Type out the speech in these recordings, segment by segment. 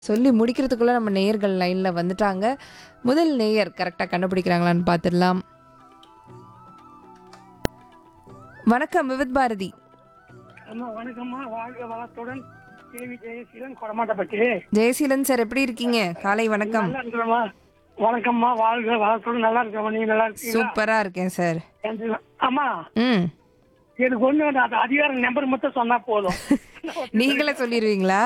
சொல்லி முடிக்கிறதுக்குள்ள நம்ம நேயர்கள் லைன்ல வந்துட்டாங்க முதல் நேயர் கரெக்டா கண்டுபிடிக்கிறாங்களான்னு பார்த்துடலாம் வணக்கம் விவித் பாரதி அம்மா வணக்கம்மா வாழ்க வளத்துடன் தேவி ஜெயசீலன் கொடமாட்டப்பட்டி ஜெயசீலன் சார் எப்படி இருக்கீங்க காலை வணக்கம் நல்லா இருக்கிறோமா வணக்கம்மா வாழ்க வளத்துடன் நல்லா இருக்கமா நீங்க நல்லா இருக்கீங்களா சூப்பரா இருக்கேன் சார் நன்றி. அம்மா ம் எனக்கு ஒண்ணு வேண்டாம் அது அதிகார நம்பர் மட்டும் சொன்னா போதும் நீங்களே சொல்லிடுவீங்களா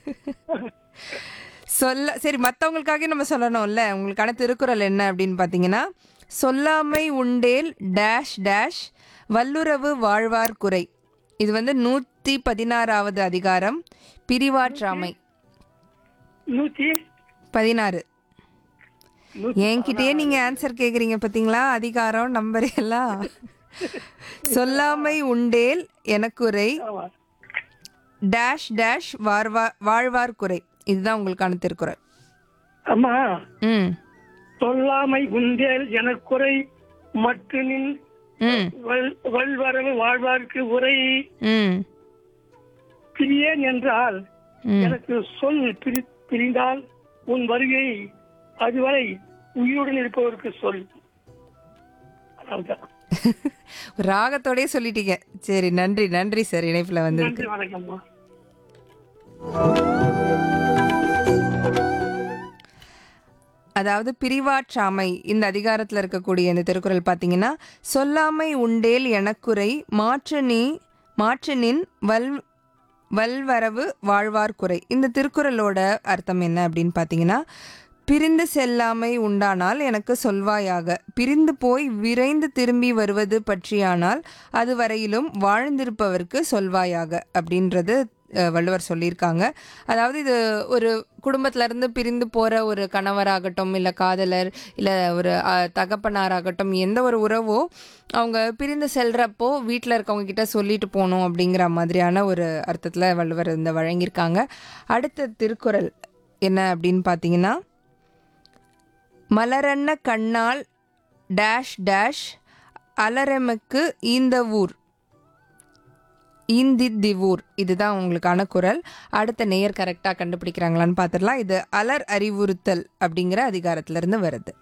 சொல்ல சரி மற்றவங்களுக்காக நம்ம சொல்லணும்ல உங்களுக்கான திருக்குறள் என்ன அப்படின்னு பார்த்தீங்கன்னா சொல்லாமை உண்டேல் டேஷ் டேஷ் வல்லுறவு வாழ்வார் குறை இது வந்து நூற்றி பதினாறாவது அதிகாரம் பிரிவாற்றாமை நூத்தி பதினாறு நூத்தி என்கிட்டயே நீங்க ஆன்சர் கேக்குறீங்க பாத்தீங்களா அதிகாரம் நம்பர் எல்லாம் சொல்லாமை உண்டேல் எனக்குறை ஆமா. டேஷ் டேஷ் வாழ்வா வாழ்வார் குறை இதுதான் உங்களுக்கான திருக்குறள் அம்மா ம் சொல்லாமை குந்தேல் எனக்குறை மற்ற நின் ம் வல்- வல்வரவு வாழ்வார்க்கு உரை ம் பிரியேன் என்றால் ம் எனக்கு சொல் பிரி பிரிந்தால் உன் வருகை அதுவரை உயிருடன் இருப்பவருக்கு சொல் அவ்வளவுதான். ராகத்தோடயே சொல்லிட்டீங்க சரி நன்றி நன்றி சார் இணைப்புல வந்திருக்கு நன்றி வணக்கம்மா அதாவது பிரிவாற்றாமை இந்த அதிகாரத்தில் இருக்கக்கூடிய இந்த திருக்குறள் பார்த்தீங்கன்னா சொல்லாமை உண்டேல் எனக்குறை மாற்று நீ மாற்று நின் வல் வல்வரவு வாழ்வார் குறை இந்த திருக்குறளோட அர்த்தம் என்ன அப்படின்னு பார்த்தீங்கன்னா பிரிந்து செல்லாமை உண்டானால் எனக்கு சொல்வாயாக பிரிந்து போய் விரைந்து திரும்பி வருவது பற்றியானால் அது வரையிலும் வாழ்ந்திருப்பவருக்கு சொல்வாயாக அப்படின்றது அஹ், வள்ளுவர் சொல்லியிருக்காங்க அதாவது இது ஒரு குடும்பத்துல இருந்து பிரிந்து போற ஒரு கணவராகட்டும் இல்லை காதலர் இல்லை ஒரு அஹ், தகப்பனாராகட்டும் எந்த ஒரு உறவோ அவங்க பிரிந்து செல்றப்போ வீட்டில் இருக்கவங்க கிட்ட சொல்லிட்டு போகணும் அப்படிங்கிற மாதிரியான ஒரு அர்த்தத்தில் வள்ளுவர் இந்த வழங்கியிருக்காங்க அடுத்த திருக்குறள் என்ன அப்படின்னு பார்த்தீங்கன்னா மலரன்ன கண்ணால் டேஷ் டேஷ் அலரெமக்கு ஈந்த ஊர் ஈந்தி திவூர் இதுதான் உங்களுக்கான குரல் அடுத்த நேயர் கரெக்டாக கண்டுபிடிக்கிறாங்களான்னு பார்த்துடலாம் இது அலர் அறிவுறுத்தல் அப்படிங்கிற அதிகாரத்திலிருந்து வருது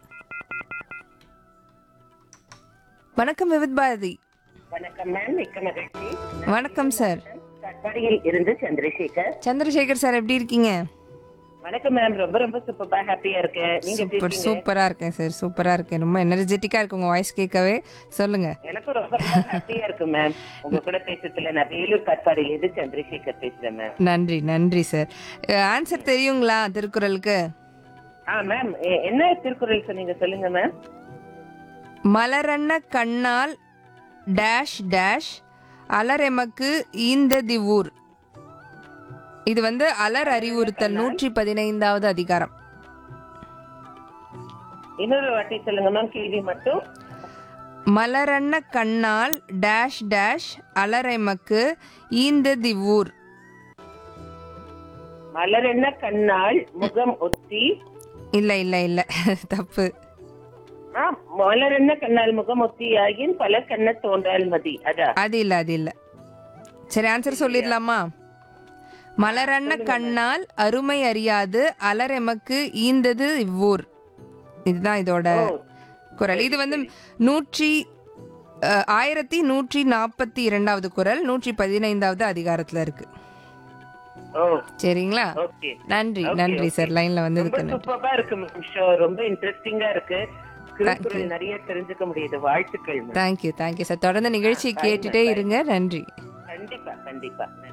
வணக்கம் விவித் பாரதி வணக்கம் மேம் மிக்க மகிழ்ச்சி வணக்கம் சார் கட்பாடியில் இருந்து சந்திரசேகர் சந்திரசேகர் சார் எப்படி இருக்கீங்க வணக்கம் மேம் ரொம்ப ரொம்ப சூப்பரா ஹாப்பியா இருக்கேன் நீங்க எப்படி சூப்பர் இருக்கீங்க சூப்பரா இருக்கேன் சார் சூப்பரா இருக்கேன் ரொம்ப எனர்ஜெட்டிக்கா இருக்கு உங்க வாய்ஸ் கேட்கவே சொல்லுங்க எனக்கும் ரொம்ப ரொம்ப ஹாப்பியா இருக்கு மேம் உங்க கூட பேசுறதுல நான் வேலூர் கட்பாடியில இருந்து சந்திரசேகர் பேசுறேன் மேம் நன்றி நன்றி சார் ஆன்சர் தெரியுங்களா திருக்குறளுக்கு ஆ மேம் எ- என்ன திருக்குறள் சொன்னீங்க சொல்லுங்க மேம் மலரன்ன கண்ணால் டேஷ் டேஷ் அலரெமக்கு ஈந்த திவூர் இது வந்து அலர் அறிவுறுத்தல் நூற்றி பதினைந்தாவது அதிகாரம் இன்னொரு வாட்டி சொல்லுங்க மேம் கேள்வி மட்டும் மலரன்ன கண்ணால் டேஷ் டேஷ் அலரெமக்கு ஈந்த திவூர் மலரென்ன கண்ணால் முகம் ஒத்தி இல்ல இல்ல இல்ல தப்பு ஆ மலரென்ன கண்ணால் முகம் ஒத்தி ஆகின் பல கண்ண தோன்றால் மதி அதா அது இல்ல அது இல்ல சரி ஆன்சர் சொல்லிடலாமா மலரன்ன கண்ணால் அருமை அறியாது அலரெமக்கு ஈந்தது இவ்வூர் இதுதான் இதோட குரல் இது வந்து நூற்றி அஹ், ஆயிரத்தி நூற்றி நாற்பத்தி இரண்டாவது குரல் நூற்றி பதினைந்தாவது அதிகாரத்துல இருக்கு ஓ சரிங்களா ஓகே நன்றி Okay, நன்றி okay. சார் லைன்ல ரொம்ப வந்ததுக்கு நன்றி சூப்பரா இருக்கு மேம் ஷோ ரொம்ப இன்ட்ரெஸ்டிங்கா இருக்கு திருக்குறள் நிறைய தெரிஞ்சுக்க முடியுது வாழ்த்துக்கள் மேம் தேங்க்யூ தேங்க்யூ சார் தொடர்ந்து நிகழ்ச்சி கேட்டுட்டே இருங்க நன்றி கண்டிப்பா கண்டிப்பா நன்றி.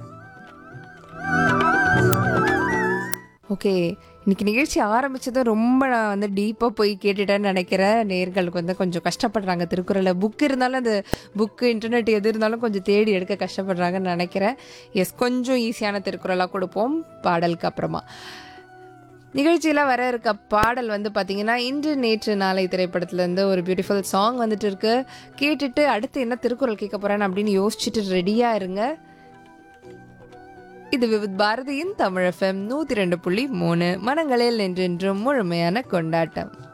ஓகே இன்னைக்கு நிகழ்ச்சி ஆரம்பிச்சதும் ரொம்ப நான் வந்து டீப்பாக போய் கேட்டுட்டேன்னு நினைக்கிறேன் நேர்களுக்கு வந்து கொஞ்சம் கஷ்டப்படுறாங்க திருக்குறளை புக் இருந்தாலும் அந்த புக்கு இன்டர்நெட் எது இருந்தாலும் கொஞ்சம் தேடி எடுக்க கஷ்டப்படுறாங்கன்னு நினைக்கிறேன் எஸ் கொஞ்சம் ஈஸியான திருக்குறளாக கொடுப்போம் பாடலுக்கு அப்புறமா நிகழ்ச்சியில் வர இருக்க பாடல் வந்து பார்த்தீங்கன்னா இன்று நேற்று நாளை திரைப்படத்துலேருந்து ஒரு பியூட்டிஃபுல் சாங் வந்துட்டு இருக்கு கேட்டுட்டு அடுத்து என்ன திருக்குறள் கேட்க போகிறேன்னு அப்படின்னு யோசிச்சுட்டு ரெடியாக இருங்க இது விவித் பாரதியின் தமிழ் எஃப்எம் நூற்றி ரெண்டு புள்ளி மூணு மனங்களில் என்றென்றும் முழுமையான கொண்டாட்டம்